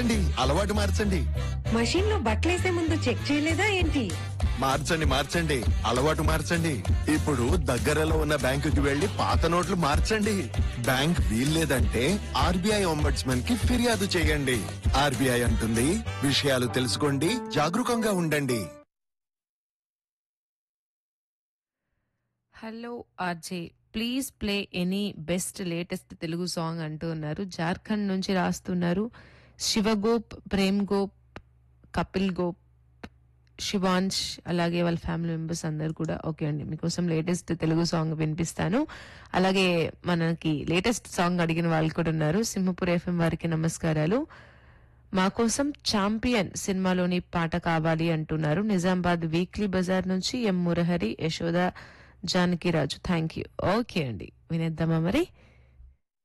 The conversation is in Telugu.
అండి, అలవాటు మార్చండి మషీన్ లో బట్టలేసే ముందు చెక్ చేయలేదా ఏంటి మార్చండి మార్చండి అలవాటు మార్చండి ఇప్పుడు దగ్గరలో ఉన్న బ్యాంకుకి వెళ్లి పాత నోట్లు మార్చండి బ్యాంక్ వీల్లేదంటే ఆర్బీఐ ఒంబడ్స్మన్ కి ఫిర్యాదు చేయండి ఆర్బీఐ అంటుంది విషయాలు తెలుసుకోండి జాగరూకంగా ఉండండి hello RJ please play any best latest Telugu song అంటూ ఉన్నారు జార్ఖండ్ నుంచి రాస్తున్నారు శివగోప్ ప్రేమ్ గోప్ కపిల్ గోప్ శివాంశ్ అలాగే వాళ్ళ ఫ్యామిలీ మెంబర్స్ అందరు కూడా ఓకే అండి మీకోసం లేటెస్ట్ తెలుగు సాంగ్ వినిపిస్తాను అలాగే మనకి లేటెస్ట్ సాంగ్ అడిగిన వాళ్ళు కూడా ఉన్నారు సింహపూర్ ఎఫ్ఎం వారికి నమస్కారాలు మా కోసం ఛాంపియన్ సినిమాలోని పాట కావాలి అంటున్నారు నిజామాబాద్ వీక్లీ బజార్ నుంచి M Murahari Yashoda Janakiraju thank you okay అండి వినేద్దామా మరి